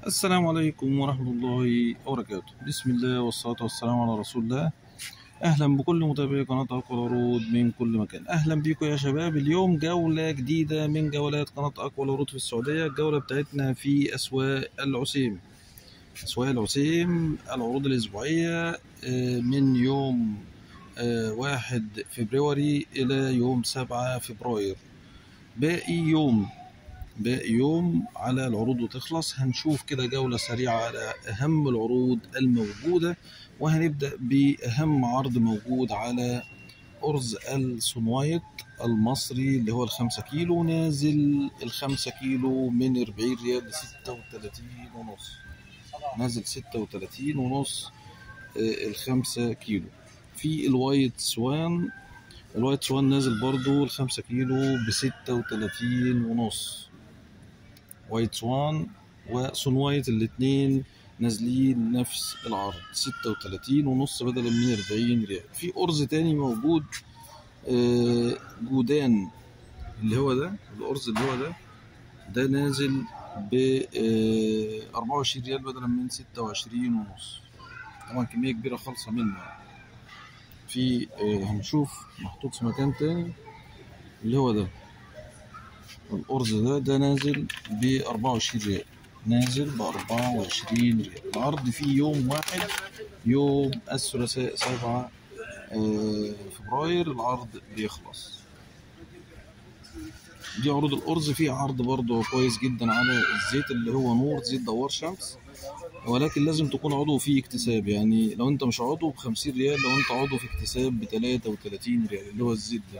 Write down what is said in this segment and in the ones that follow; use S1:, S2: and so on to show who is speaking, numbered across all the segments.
S1: السلام عليكم ورحمة الله وبركاته بسم الله والصلاة والسلام على رسول الله أهلا بكل متابعي قناة أقوى العروض من كل مكان أهلا بيكم يا شباب اليوم جولة جديدة من جولات قناة أقوى العروض في السعودية الجولة بتاعتنا في أسواق العسيم أسواق العسيم العروض الأسبوعية آه، من يوم آه، واحد فبراير إلى يوم سبعة فبراير باقي يوم باقي يوم على العروض وتخلص هنشوف كده جولة سريعة على أهم العروض الموجودة وهنبدأ بأهم عرض موجود على أرز الصنوايط المصري اللي هو الخمسة كيلو نازل الخمسة كيلو من أربعين ريال لستة وتلاتين ونص نازل ستة وتلاتين ونص آه، الخمسة كيلو في الوايت سوان الوايت سوان نازل برضو الخمسة كيلو بستة وتلاتين ونص وايت سوان وسون وايت الاتنين نازلين نفس العرض ستة وتلاتين ونص بدلا من أربعين ريال في أرز تاني موجود آه، جودان اللي هو ده الأرز اللي هو ده ده نازل ب أربعة وعشرين ريال بدلا من ستة وعشرين ونص طبعا كمية كبيرة خالصة منه في آه، هنشوف محطوط في مكان تاني اللي هو ده الأرز ده ده نازل ب 24 ريال نازل ب 24 ريال العرض فيه يوم واحد يوم الثلاثاء 7 آه، فبراير العرض بيخلص دي عروض الأرز فيه عرض برضه كويس جدا على الزيت اللي هو نور زيت دوار شمس ولكن لازم تكون عضو فيه اكتساب يعني لو انت مش عضو بخمسين ريال لو انت عضو في اكتساب بتلاتة وتلاتين ريال اللي هو الزيت ده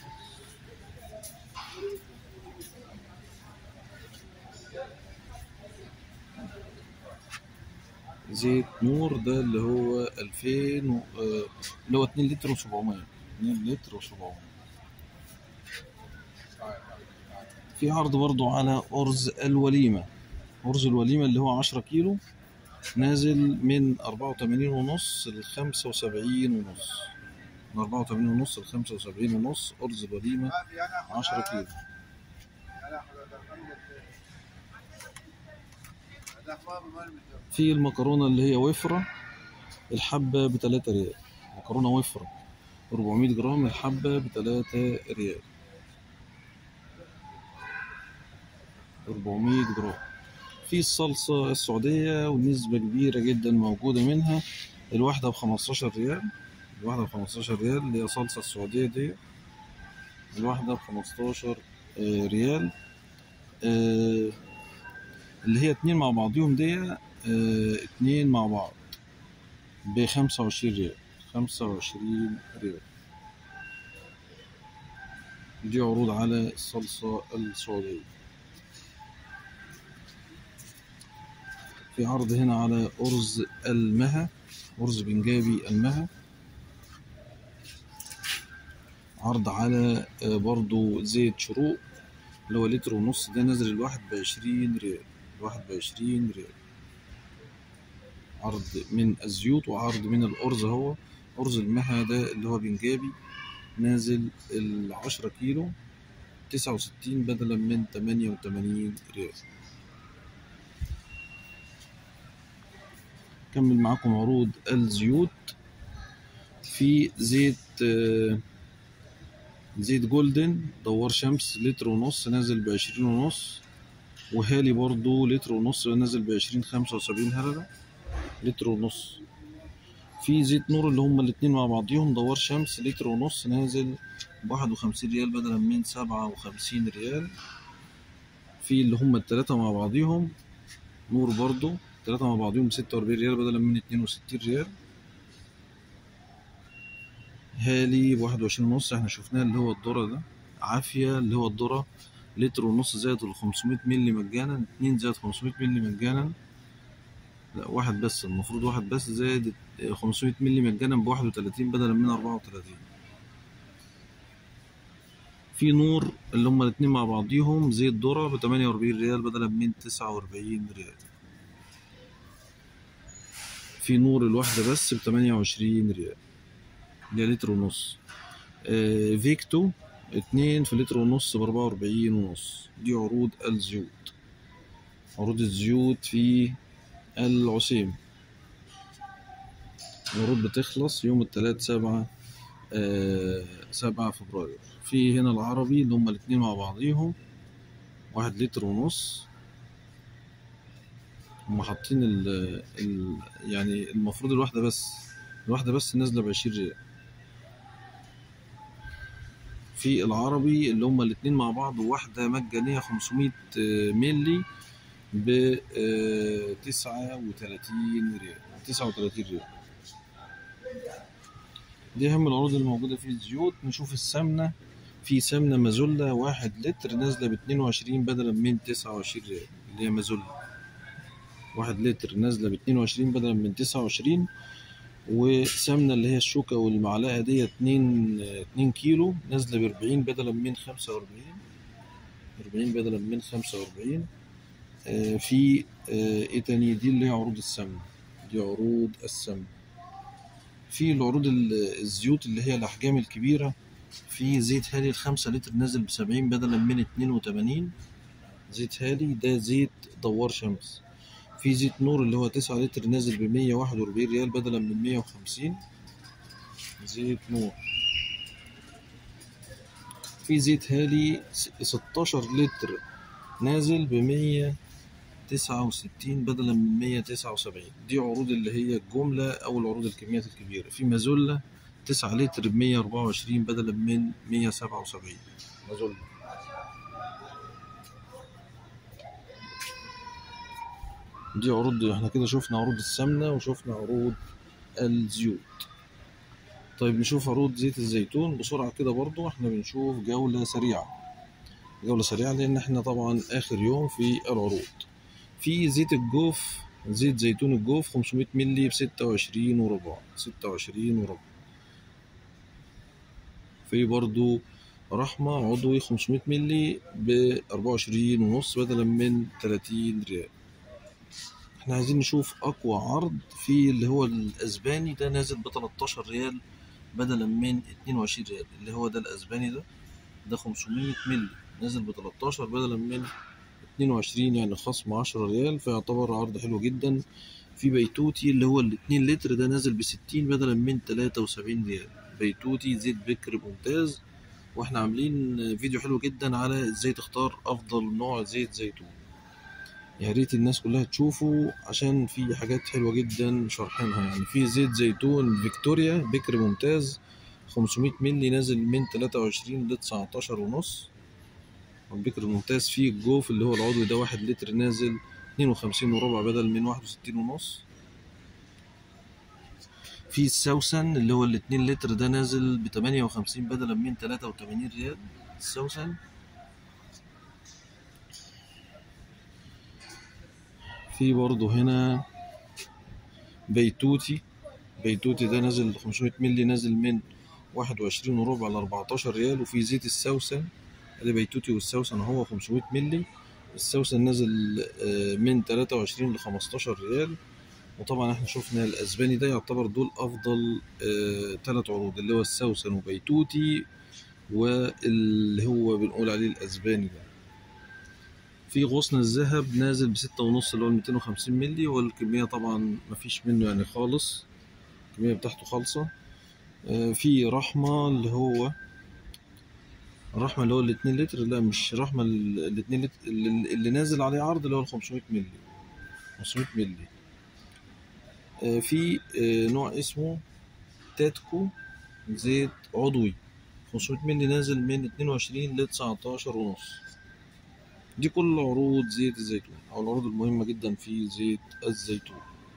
S1: زيت نور ده اللي هو ألفين و... آه، اللي هو اتنين لتر وسبعمية اتنين لتر وسبعمية في عرض برضو على أرز الوليمة أرز الوليمة اللي هو عشرة كيلو نازل من أربعة وتمانين ونص لخمسة وسبعين ونص من أربعة وتمانين ونص لخمسة وسبعين ونص أرز الوليمة عشرة كيلو في المكرونة اللي هي وفرة الحبة بتلاتة ريال مكرونة وفرة 400 جرام الحبة بتلاتة ريال 400 جرام في الصلصة السعودية ونسبة كبيرة جدا موجودة منها الواحدة بخمستاشر ريال الواحدة بخمستاشر ريال اللي هي صلصة السعودية دي الواحدة بخمستاشر آه، ريال آه، اللي هي اتنين مع بعضيهم دي آه، اتنين مع بعض بخمسة وعشرين ريال خمسة وعشرين ريال دي عروض على الصلصة السعودية في عرض هنا على أرز المها أرز بنجابي المها عرض على آه، برضو زيت شروق اللي هو لتر ونص ده نازل الواحد بعشرين ريال الواحد بعشرين ريال عرض من الزيوت وعرض من الأرز هو أرز المها ده اللي هو بنجابي نازل العشرة كيلو تسعة وستين بدلا من تمانية وتمانين ريال كمل معاكم عروض الزيوت في زيت آه، زيت جولدن دوار شمس لتر ونص نازل بعشرين ونص وهالي برضو لتر ونص نازل بعشرين خمسة وسبعين هللة لتر ونص في زيت نور اللي هما الاتنين مع بعضيهم دوار شمس لتر ونص نازل بواحد وخمسين ريال بدلا من سبعة وخمسين ريال في اللي هما التلاتة مع بعضيهم نور برضو التلاتة مع بعضيهم ستة وأربعين ريال بدلا من اتنين وستين ريال هالي بواحد وعشرين ونص احنا شفناه اللي هو الذرة ده عافية اللي هو الذرة لتر ونص زائد ال 500 مللي مجانا اتنين زائد 500 مللي مجانا لا واحد بس المفروض واحد بس زائد 500 مللي مجانا بواحد وتلاتين بدلا من أربعة وتلاتين في نور اللي هما الاتنين مع بعضيهم زيت ذرة بتمانية وأربعين ريال بدلا من تسعة وأربعين ريال في نور الواحدة بس بتمانية وعشرين ريال اللي هي لتر ونص آه فيكتو اتنين في لتر ونص بأربعة وأربعين ونص دي عروض الزيوت عروض الزيوت في العسيم العروض بتخلص يوم التلات سبعة آه سبعة فبراير في هنا العربي اللي هما الاتنين مع بعضيهم واحد لتر ونص هما حاطين ال ال يعني المفروض الواحدة بس الواحدة بس نازلة بعشرين ريال في العربي اللي هما الاتنين مع بعض واحدة مجانية 500 ملي ب 39 ريال 39 ريال دي أهم العروض اللي موجودة في الزيوت نشوف السمنة في سمنة مازولا واحد لتر نازلة ب 22 بدلا من 29 ريال اللي هي مازولا واحد لتر نازلة ب 22 بدلا من 29 وسمنة اللي هي الشوكة والمعلقة دي اتنين اتنين كيلو نازلة بأربعين بدلا من خمسة وأربعين أربعين بدلا من خمسة وأربعين آه في آه ايه تاني دي اللي هي عروض السمنة دي عروض السمنة في العروض الزيوت اللي هي الأحجام الكبيرة في زيت هالي الخمسة لتر نازل بسبعين بدلا من اتنين وتمانين زيت هالي ده زيت دوار شمس في زيت نور اللي هو تسعة لتر نازل بمية واحد وأربعين ريال بدلا من مية وخمسين زيت نور في زيت هالي ستاشر لتر نازل بمية تسعة وستين بدلا من مية تسعة وسبعين دي عروض اللي هي الجملة أو العروض الكميات الكبيرة في مازولا تسعة لتر بمية أربعة وعشرين بدلا من مية سبعة وسبعين مازولا دي عروض احنا كده شفنا عروض السمنة وشفنا عروض الزيوت طيب نشوف عروض زيت الزيتون بسرعة كده برضو احنا بنشوف جولة سريعة جولة سريعة لأن احنا طبعا آخر يوم في العروض في زيت الجوف زيت زيتون الجوف 500 ملي بستة وعشرين وربع ستة وعشرين وربع في برضو رحمة عضوي 500 ملي بأربعة وعشرين ونص بدلا من تلاتين ريال احنا عايزين نشوف اقوى عرض في اللي هو الاسباني ده نازل ب 13 ريال بدلا من 22 ريال اللي هو ده الاسباني ده ده 500 مللي نازل ب 13 بدلا من 22 يعني خصم 10 ريال فيعتبر عرض حلو جدا في بيتوتي اللي هو ال 2 لتر ده نازل ب 60 بدلا من 73 ريال بيتوتي زيت بكر ممتاز واحنا عاملين فيديو حلو جدا على ازاي تختار افضل نوع زيت زيتون يا ريت الناس كلها تشوفه عشان في حاجات حلوة جدا شارحينها يعني في زيت زيتون فيكتوريا بكر ممتاز 500 مللي نازل من 23 ل 19 ونص والبكر الممتاز فيه الجوف اللي هو العضوي ده واحد لتر نازل 52 وربع بدل من 61 ونص في السوسن اللي هو الاتنين لتر ده نازل ب 58 بدلا من 83 ريال السوسن في برضه هنا بيتوتي بيتوتي ده نازل 500 مللي نازل من واحد وعشرين وربع لأربعتاشر ريال وفي زيت السوسن ادي بيتوتي والسوسن هو 500 مللي السوسن نازل من تلاتة وعشرين لخمستاشر ريال وطبعا احنا شفنا الاسباني ده يعتبر دول افضل ثلاث عروض اللي هو السوسن وبيتوتي واللي هو بنقول عليه الاسباني ده في غصن الذهب نازل بستة ونص اللي هو الميتين وخمسين ملي والكمية طبعا مفيش منه يعني خالص الكمية بتاعته خالصة في رحمة اللي هو الرحمة اللي هو الاتنين لتر لا مش رحمة الاتنين لتر اللي نازل عليه عرض اللي هو الخمسمية ملي خمسمية ملي في نوع اسمه تاتكو زيت عضوي 500 ملي نازل من 22 ل 19 ونص دي كل عروض زيت الزيتون او العروض المهمة جدا في زيت الزيتون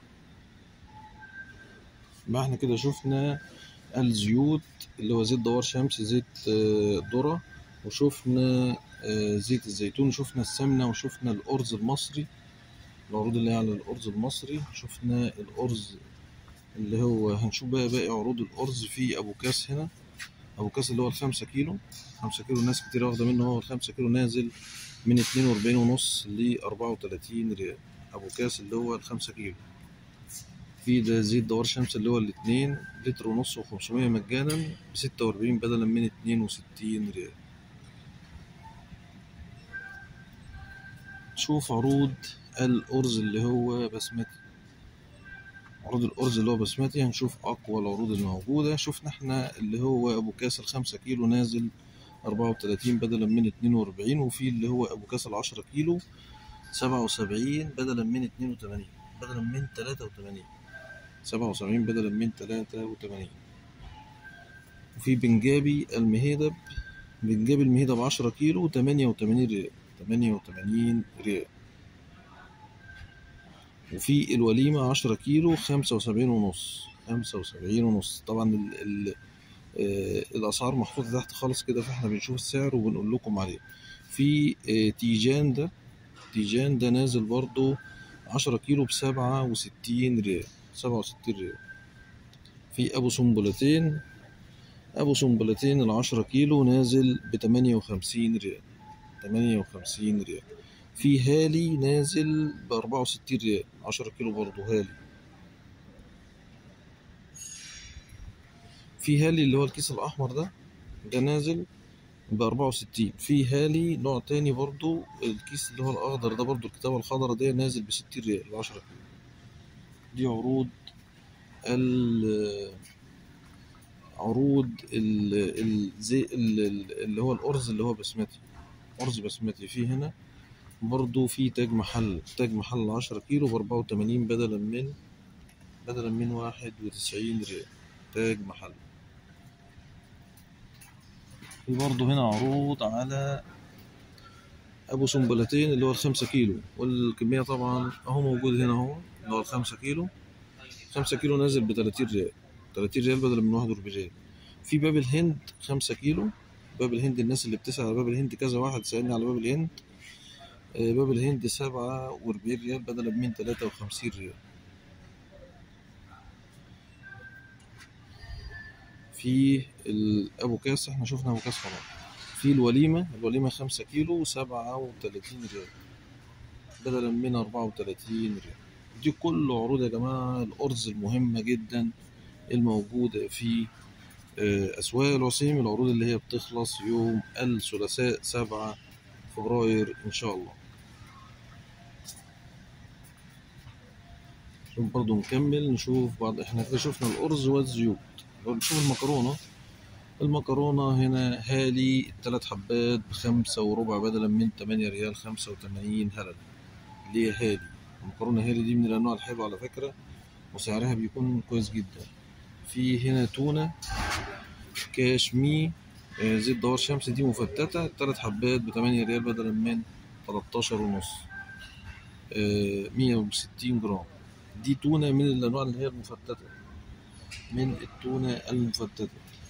S1: ما احنا كده شفنا الزيوت اللي هو زيت دوار شمس زيت ذرة وشفنا زيت الزيتون وشفنا السمنة وشفنا الأرز المصري العروض اللي هي على الأرز المصري شفنا الأرز اللي هو هنشوف بقى باقي عروض الأرز في أبو كاس هنا أبو كاس اللي هو الخمسة كيلو خمسة كيلو ناس كتير واخدة منه هو الخمسة كيلو نازل من اتنين وأربعين ونص لأربعة وتلاتين ريال أبو كاس اللي هو الخمسة كيلو في ده زيت دوار شمس اللي هو الاتنين لتر ونص وخمسمية مجانا بستة وأربعين بدلا من اتنين وستين ريال شوف عروض الأرز اللي هو بسمتي عروض الأرز اللي هو بسمتي هنشوف أقوى العروض الموجودة شفنا احنا اللي هو أبو كاس الخمسة كيلو نازل أربعة وتلاتين بدلا من اتنين وأربعين وفي اللي هو أبو كاس العشرة كيلو سبعة وسبعين بدلا من اتنين وتمانين بدلا من تلاتة وتمانين سبعة وسبعين بدلا من تلاتة وتمانين وفي بنجابي المهيدب بنجابي المهيدب عشرة كيلو تمانية وتمانين ريال تمانية وتمانين ريال وفي الوليمة عشرة كيلو خمسة وسبعين ونص خمسة وسبعين ونص طبعا ال ال آه الأسعار محطوطة تحت خالص كده فاحنا بنشوف السعر وبنقول لكم عليه في آه تيجان ده تيجان ده نازل برضو عشرة كيلو بسبعة وستين ريال سبعة وستين ريال في أبو سنبلتين أبو سنبلتين العشرة كيلو نازل بتمانية وخمسين ريال تمانية وخمسين ريال في هالي نازل بأربعة وستين ريال عشرة كيلو برضو هالي في هالي اللي هو الكيس الأحمر ده ده نازل بأربعة وستين في هالي نوع تاني برضو الكيس اللي هو الأخضر ده برضو الكتابة الخضرا ده نازل بستين ريال بعشرة كيلو دي عروض ال عروض ال ال زي ال اللي هو الأرز اللي هو بسمتي أرز بسمتي في هنا برضو في تاج محل تاج محل عشرة كيلو بأربعة وتمانين بدلا من بدلا من واحد وتسعين ريال تاج محل في برضو هنا عروض على أبو سنبلتين اللي هو الخمسة كيلو والكمية طبعا أهو موجود هنا أهو اللي هو الخمسة كيلو خمسة كيلو نازل بتلاتين ريال تلاتين ريال بدلا من واحد وأربعين ريال في باب الهند خمسة كيلو باب الهند الناس اللي بتسأل على باب الهند كذا واحد سألني على باب الهند باب الهند سبعة وأربعين ريال بدلا من تلاتة وخمسين ريال في أبو كاس احنا شفنا أبو كاس خلاص في الوليمة الوليمة خمسة كيلو سبعة وتلاتين ريال بدلا من أربعة وتلاتين ريال دي كل عروض يا جماعة الأرز المهمة جدا الموجودة في أسواق الوسيم العروض اللي هي بتخلص يوم الثلاثاء سبعة فبراير إن شاء الله نشوف برضو نكمل نشوف بعض احنا كده شفنا الأرز والزيوت نشوف المكرونة المكرونة هنا هالي التلات حبات بخمسة وربع بدلا من تمانية ريال خمسة وتمانين هلل اللي هي هالي المكرونة هالي دي من الأنواع الحلوة على فكرة وسعرها بيكون كويس جدا في هنا تونة كاشمي زيت دوار شمس دي مفتتة تلات حبات بتمانية ريال بدلا من تلاتاشر ونص مية وستين جرام دي تونة من الأنواع اللي هي المفتتة من التونة المفتتة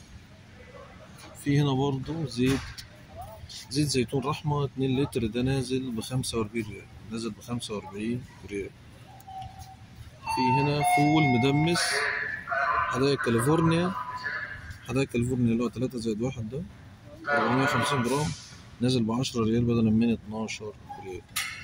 S1: في هنا برضو زيت زيت زيتون رحمة اتنين لتر ده نازل بخمسة وأربعين ريال نازل بخمسة وأربعين ريال في هنا فول مدمس حدائق كاليفورنيا حدائق كاليفورنيا اللي هو تلاتة زائد واحد ده أربعمية وخمسين جرام نازل بعشرة ريال بدلا من اتناشر ريال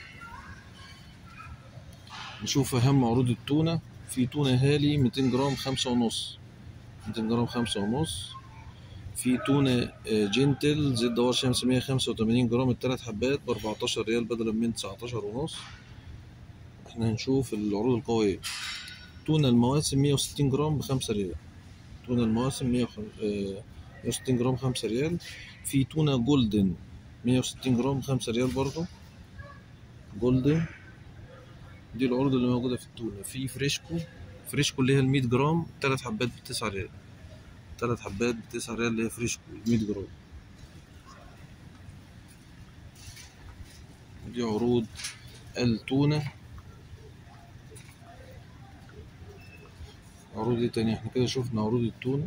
S1: نشوف أهم عروض التونة في تونة هالي ميتين جرام خمسة ونص ميتين جرام خمسة ونص في تونة جنتل زيت دوار شمس مية خمسة وتمانين جرام التلات حبات بأربعتاشر ريال بدلا من تسعتاشر ونص احنا هنشوف العروض القوية تونة المواسم مية وستين جرام بخمسة ريال تونة المواسم مية وستين جرام خمسة ريال في تونة جولدن مية وستين جرام خمسة ريال برضو جولدن دي العروض اللي موجودة في التونة في فريشكو فريشكو اللي هي المية جرام تلات حبات بتسعة ريال تلات حبات بتسعة ريال اللي هي فريشكو المية جرام دي عروض التونة عروض ايه تاني احنا كده شفنا عروض التونة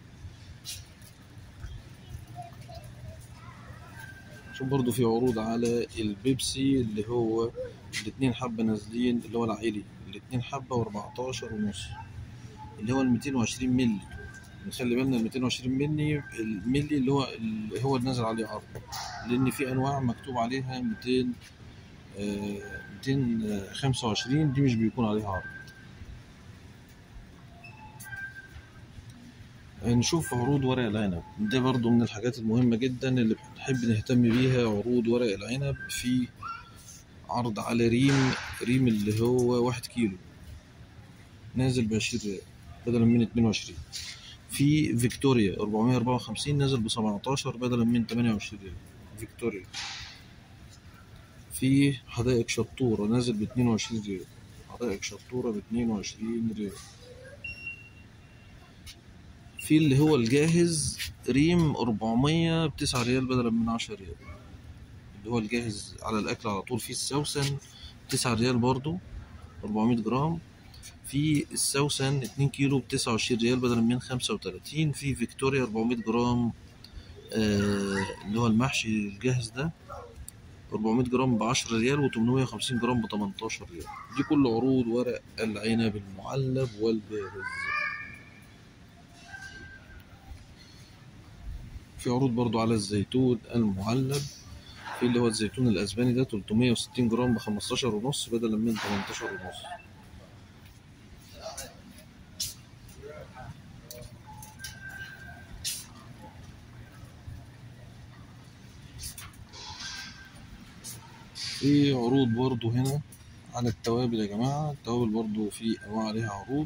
S1: شوف برضو في عروض على البيبسي اللي هو الاتنين حبة نازلين اللي هو العائلي الاتنين حبة واربعتاشر ونص اللي هو الميتين وعشرين ملي نخلي بالنا الميتين وعشرين ملي الملي اللي هو اللي هو نازل عليه عرض لأن في أنواع مكتوب عليها ميتين ميتين خمسة وعشرين دي مش بيكون عليها عرض نشوف عروض ورق العنب ده برضو من الحاجات المهمة جدا اللي بنحب نهتم بيها عروض ورق العنب في عرض على ريم ريم اللي هو واحد كيلو نازل بعشرين ريال بدلا من اتنين وعشرين في فيكتوريا أربعمية أربعة وخمسين نازل بسبعتاشر بدلا من تمانية وعشرين ريال فيكتوريا في حدائق شطورة نازل باتنين وعشرين ريال حدائق شطورة باتنين وعشرين ريال في اللي هو الجاهز ريم أربعمية بتسعة ريال بدلا من عشرة ريال اللي هو الجاهز على الأكل على طول في السوسن تسعة ريال برضو أربعمية جرام في السوسن اتنين كيلو بتسعة وعشرين ريال بدلا من خمسة وتلاتين في فيكتوريا أربعمية جرام آه اللي هو المحشي الجاهز ده 400 جرام ب 10 ريال و850 جرام ب 18 ريال دي كل عروض ورق العنب المعلب والبارز في عروض برضو على الزيتون المعلب في اللي هو الزيتون الاسباني ده 360 جرام ب 15 ونص بدلا من 18 ونص في عروض برضو هنا على التوابل يا جماعة التوابل برضو في أنواع عليها عروض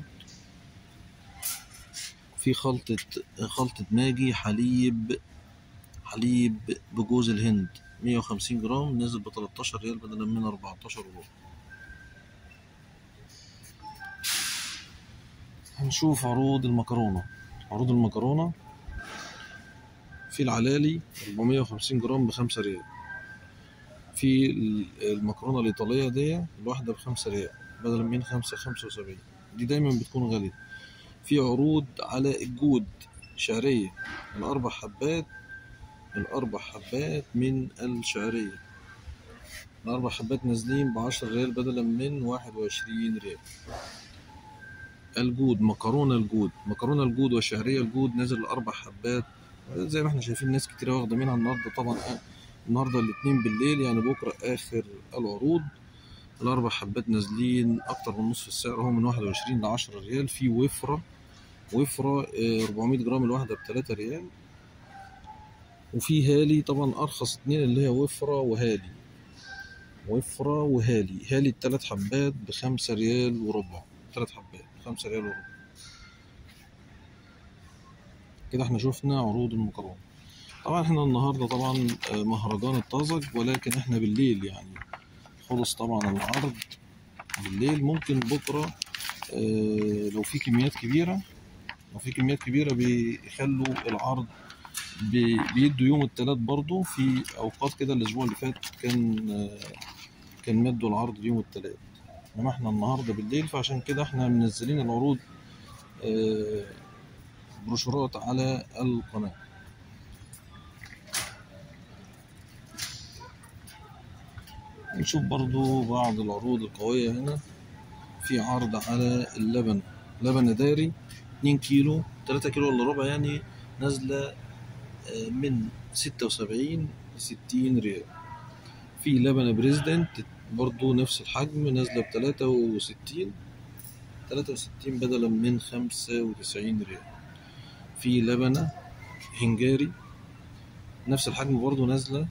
S1: في خلطة خلطة ماجي حليب حليب بجوز الهند مية وخمسين جرام نازل بتلاتاشر ريال بدلا من أربعتاشر وربع هنشوف عروض المكرونة عروض المكرونة في العلالي أربعمية وخمسين جرام بخمسة ريال في المكرونة الإيطالية دي الواحدة بخمسة ريال بدل من خمسة خمسة وسبعين دي دايما بتكون غالية في عروض على الجود شعرية الأربع حبات الأربع حبات من الشعرية الأربع حبات نازلين بعشر ريال بدلا من واحد وعشرين ريال الجود مكرونة الجود مكرونة الجود والشعرية الجود نازل الأربع حبات زي ما احنا شايفين ناس كتير واخدة منها النهاردة طبعا النهارده الاتنين بالليل يعني بكرة آخر العروض الأربع حبات نازلين أكتر من نصف السعر هو من واحد وعشرين لعشرة ريال في وفرة وفرة أربعمية جرام الواحدة بتلاتة ريال وفي هالي طبعا أرخص اتنين اللي هي وفرة وهالي وفرة وهالي هالي التلات حبات بخمسة ريال وربع تلات حبات بخمسة ريال وربع كده احنا شفنا عروض المكرونة طبعا احنا النهاردة طبعا مهرجان الطازج ولكن احنا بالليل يعني خلص طبعا العرض بالليل ممكن بكرة اه لو في كميات كبيرة لو في كميات كبيرة بيخلوا العرض بيدوا يوم التلات برضو في أوقات كده الأسبوع اللي فات كان اه كان مدوا العرض يوم التلات إنما احنا النهاردة بالليل فعشان كده احنا منزلين العروض اه بروشورات على القناه نشوف برضو بعض العروض القوية هنا في عرض على اللبن لبن داري اتنين كيلو تلاتة كيلو الا ربع يعني نازلة من ستة وسبعين لستين ريال في لبن بريزدنت برضو نفس الحجم نازلة بتلاتة وستين تلاتة وستين بدلا من خمسة وتسعين ريال في لبنة هنجاري نفس الحجم برضو نازلة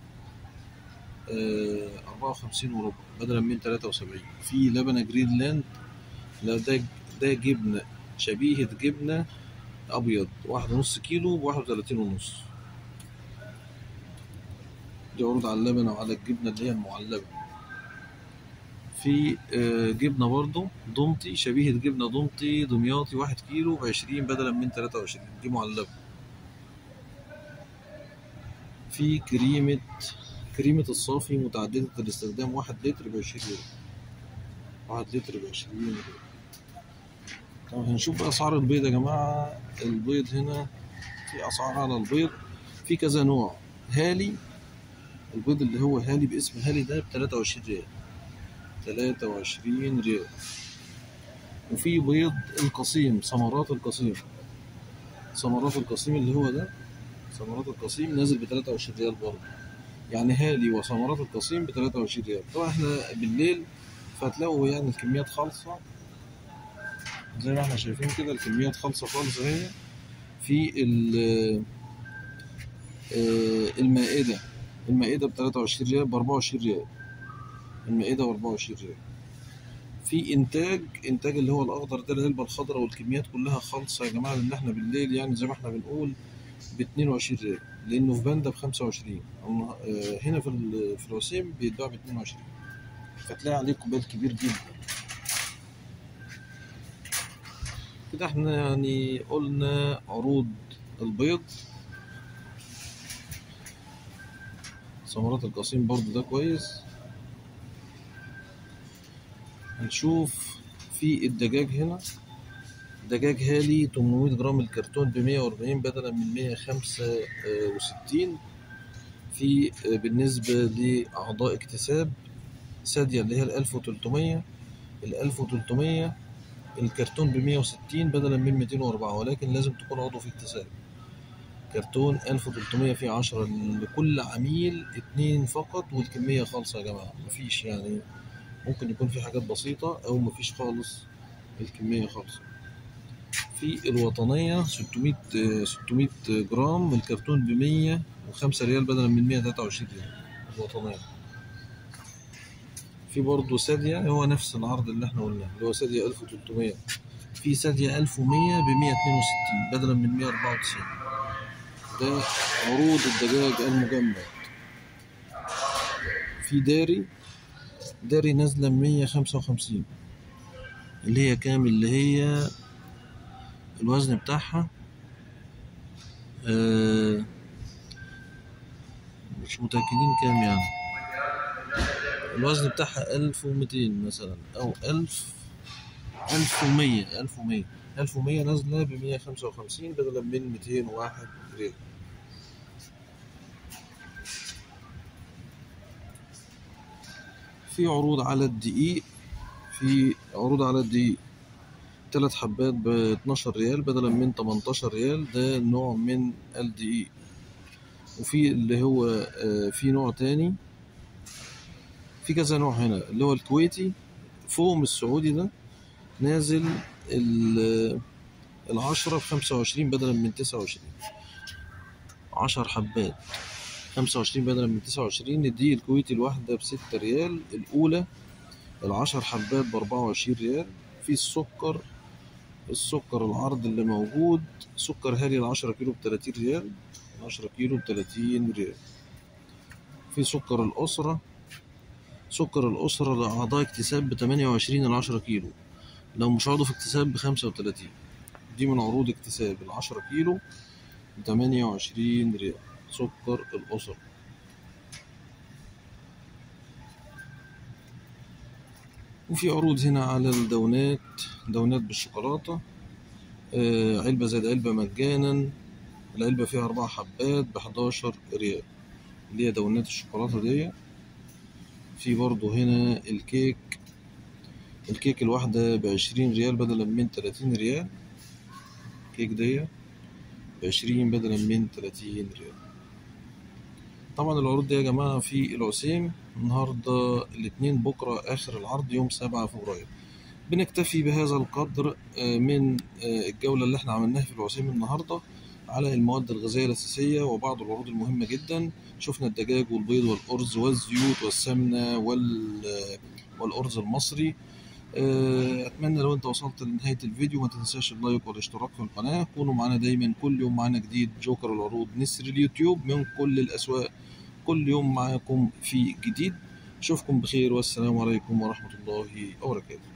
S1: أربعة وخمسين وربع بدلا من تلاتة وسبعين في لبنة جرينلاند لا ده ده جبنة شبيهة جبنة أبيض واحد ونص كيلو بواحد وتلاتين ونص دي عروض على اللبن وعلى الجبنة اللي هي المعلبة في جبنة برضو ضمطي شبيهة جبنة ضمطي دمياطي واحد كيلو بعشرين بدلا من تلاتة وعشرين دي معلبة في كريمة كريمة الصافي متعددة الاستخدام واحد لتر بعشرين ريال واحد لتر بعشرين ريال طب هنشوف أسعار البيض يا جماعة البيض هنا في أسعار على البيض في كذا نوع هالي البيض اللي هو هالي باسم هالي ده بتلاتة وعشرين ريال تلاتة وعشرين ريال وفي بيض القصيم ثمرات القصيم ثمرات القصيم اللي هو ده ثمرات القصيم نازل بتلاتة وعشرين ريال برضه يعني هالي وثمرات القصيم بتلاتة وعشرين ريال طبعا احنا بالليل فهتلاقوا يعني الكميات خالصة زي ما احنا شايفين كده الكميات خالصة خالص اهي في المائدة المائدة بتلاتة وعشرين ريال بأربعة وعشرين ريال المائدة وأربعة وعشرين ريال في إنتاج إنتاج اللي هو الأخضر ده العلبة الخضراء والكميات كلها خالصة يا جماعة لأن إحنا بالليل يعني زي ما إحنا بنقول باتنين وعشرين ريال لأنه في باندا بخمسة وعشرين هنا في ال- في الوسيم بيتباع باتنين وعشرين فتلاقي عليه قبال كبير جدا كده احنا يعني قلنا عروض البيض ثمرات القصيم برضو ده كويس هنشوف في الدجاج هنا دجاج هالي 800 جرام الكرتون ب 140 بدلا من 165 في بالنسبة لأعضاء اكتساب سادية اللي هي ال 1300 ال 1300 الكرتون ب 160 بدلا من 204 ولكن لازم تكون عضو في اكتساب كرتون 1300 فيه 10 لكل عميل اتنين فقط والكمية خالصة يا جماعة مفيش يعني ممكن يكون في حاجات بسيطة أو مفيش خالص الكمية خالصة في الوطنية 600 600 جرام الكرتون ب 105 ريال بدلا من 123 ريال الوطنية في برضه سادية هو نفس العرض اللي احنا قلناه اللي هو سادية 1300 في سادية 1100 ب 162 بدلا من 194 ده عروض الدجاج المجمد في داري داري نازلة 155 اللي هي كام اللي هي الوزن بتاعها آه مش متأكدين كام يعني الوزن بتاعها ألف ومتين مثلا أو ألف ألف ومية ألف ومية ألف ومية نازلة بمية خمسة وخمسين بدلا من ميتين وواحد ريال في عروض على الدقيق في عروض على الدقيق تلات حبات ب 12 ريال بدلا من 18 ريال ده نوع من الدقيق وفي اللي هو آه، في نوع تاني في كذا نوع هنا اللي هو الكويتي فوق من السعودي ده نازل ال- العشرة بخمسة وعشرين بدلا من تسعة وعشرين عشر حبات خمسة وعشرين بدلا من تسعة وعشرين الدقيق الكويتي الواحدة بستة ريال الأولى العشر حبات بأربعة وعشرين ريال في السكر السكر العرض اللي موجود سكر هالي العشرة كيلو بتلاتين ريال عشرة كيلو بتلاتين ريال في سكر الأسرة سكر الأسرة لأعضاء اكتساب بتمانية وعشرين العشرة كيلو لو مش عضو في اكتساب بخمسة وتلاتين دي من عروض اكتساب العشرة كيلو بتمانية وعشرين ريال سكر الأسرة وفي عروض هنا على الدونات دونات بالشوكولاتة آه، علبة زائد علبة مجانا العلبة فيها أربع حبات بحداشر ريال اللي هي دونات الشوكولاتة دي في برضو هنا الكيك الكيك الواحدة بعشرين ريال بدلا من تلاتين ريال الكيك دي بعشرين بدلا من تلاتين ريال طبعا العروض دي يا جماعة في العسيم النهاردة الاثنين بكرة آخر العرض يوم سبعة فبراير بنكتفي بهذا القدر آه، من آه، الجولة اللي احنا عملناها في العسيم النهاردة على المواد الغذائية الأساسية وبعض العروض المهمة جدا شفنا الدجاج والبيض والأرز والزيوت والسمنة وال والأرز المصري آه، أتمنى لو أنت وصلت لنهاية الفيديو ما تنساش اللايك والاشتراك في القناة كونوا معنا دايما كل يوم معنا جديد جوكر العروض نسر اليوتيوب من كل الأسواق كل يوم معاكم في جديد أشوفكم بخير والسلام عليكم ورحمة الله وبركاته